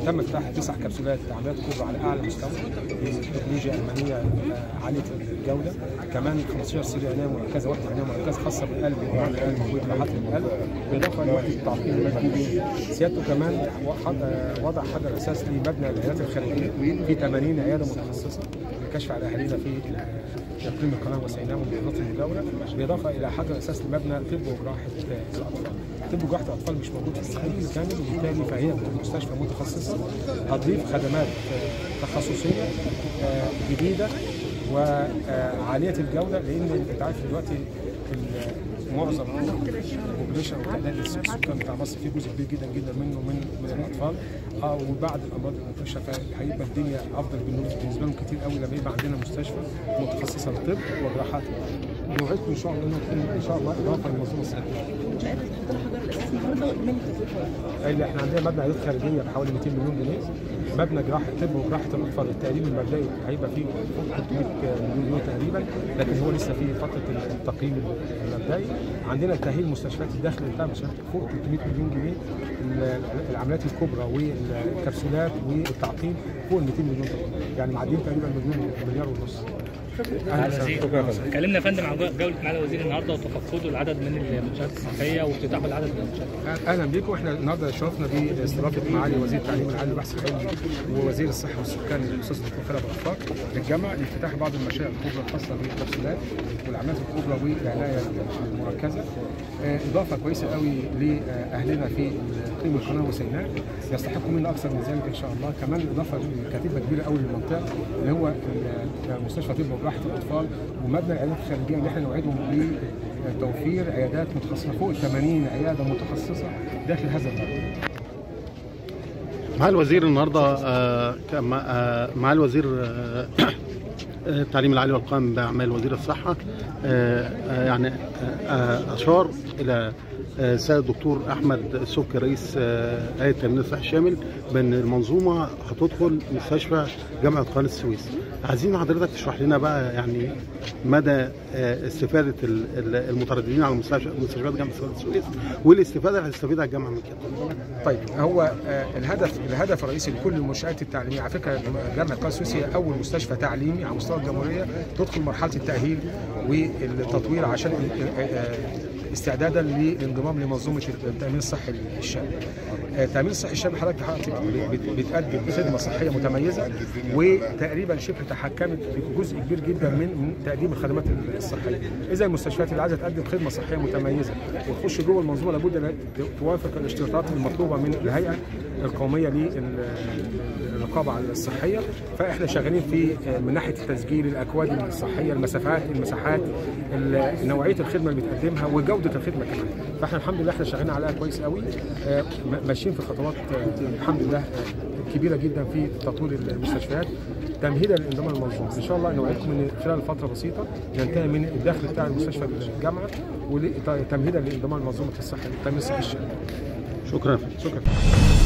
تم افتتاح تسع كبسولات عمليات كبرى على اعلى مستوى بتكنولوجيا المانيه آه، عاليه الجوده كمان 15 سرير عنايه مركزه وحده عنايه مركزه خاصه بالقلب وعمل القلب وجراحات القلب بالاضافه لوحده التعقيم المادي سيادته كمان وحط- آه، وضع حجر اساس لمبنى العيادات الخارجيه في 80 عياده متخصصه للكشف على اهالينا في اقليم القناه وسيناء والمحافظات المجاوره بالاضافه الى حجر اساس لمبنى طب وجراحه آه، الاطفال. طب وجراحه الاطفال مش موجود في الصعيد بالكامل وبالتالي فهي مستشفى متخصصه هتضيف خدمات آه، تخصصيه آه، جديده وعاليه الجوده لان انت عارف دلوقتي ال- معظم البوبليشن والتعداد السكان بتاع مصر فيه جزء كبير جدا جدا منه من من الاطفال اه وبعد الامراض المنتشره فهيبقى الدنيا افضل بالنسبه بالنسبه لهم كتير قوي لما يبقى عندنا مستشفى متخصصه للطب وجراحات نوعدكم ان شاء الله انها تكون ان شاء الله اضافه للمنظومه الصحيه. شقات هتحط لها حجر الاساس النهارده وإيمان التطوير اللي احنا عندنا مبنى عيادات خارجيه بحوالي 200 مليون جنيه مبنى جراحه طب وجراحه الاطفال التقريب المبدئي هيبقى فيه فوق 300 مليون جنيه تقريبا لكن هو لسه في فتره التقييم المبدئي عندنا تاهيل مستشفيات الداخل بتاع مستشفيات فوق 300 مليون جنيه ال- العمليات الكبرى والكبسولات والتعقيم فوق ال 200 مليون تقريبا يعني معديين تقريبا مليون مليار ونص أهلا وزير. وسهلا. اتكلمنا يا فندم عن جوله معالي الوزير النهارده وتفقده العدد من المنشات الصحيه وافتتاحه العدد من المنشات اهلا بكم احنا النهارده شرفنا باستضافه معالي وزير التعليم العالي والبحث العلمي ووزير الصحه والسكان الاستاذ الدكتور خالد ابو الفاق للجامعه لافتتاح بعض المشاريع الكبرى الخاصه بالتفصيلات والعمليات الكبرى والعنايه المركزه آه، اضافه كويسه قوي لاهلنا في اقليم القناه وسيناء يستحقوا منا اكثر من ذلك ان شاء الله كمان اضافه كتيبه كبيره قوي للمنطقه اللي هو ال- مستشفى طب وجراحه الاطفال ومبنى العيادات الخارجيه اللي احنا نوعدهم بتوفير عيادات متخصصه فوق ال 80 عياده متخصصه داخل هذا المبنى مع الوزير النهارده آه، كان مع- آه، مع الوزير آه، التعليم العالي والقائم باعمال وزير الصحه آه، آه، يعني آه، آه، اشار الى آه، السيد الدكتور احمد السبكي رئيس آه، هيئه التامين الصحي الشامل بان المنظومه هتدخل مستشفى جامعه قناه السويس عايزين حضرتك تشرح لنا بقى يعني مدى آه، استفاده ال- ال- المترددين على مستشفى مستشفيات جامعه قناه السويس والاستفاده اللي هتستفيدها الجامعه من كده طيب هو آه، الهدف الهدف الرئيسي لكل المنشات التعليميه على فكره جامعه قناه السويس هي اول مستشفى تعليمي على مستوى الجمهوريه تدخل مرحله التأهيل والتطوير عشان آه، آه، استعدادا للانضمام لمنظومه التامين الصحي الشامل. آه، التامين الصحي الشامل حضرتك حضرتك بت- بتقدم خدمه صحيه متميزه وتقريبا شبه تحكمت في جزء كبير جدا من من تقديم الخدمات الصحيه. اذا المستشفيات اللي عايزه تقدم خدمه صحيه متميزه وتخش جوه المنظومه لابد ان توافق الاشتراطات المطلوبه من الهيئه القوميه للرقابه على الصحيه فاحنا شغالين في آه، من ناحيه التسجيل الاكواد الصحيه المسافات المساحات ال- نوعيه الخدمه اللي بتقدمها وجوده الخدمه كمان فاحنا الحمد لله احنا شغالين عليها كويس قوي آه، م- ماشيين في خطوات آه، الحمد لله آه، كبيره جدا في تطوير المستشفيات تمهيدا لانضمام المنظومه ان شاء الله نوعدكم ان خلال فتره بسيطه ننتهي من الدخل بتاع المستشفى الجامعه وتمهيدا لانضمام منظومه الصحه التامين الصحي الشامل شكرا شكرا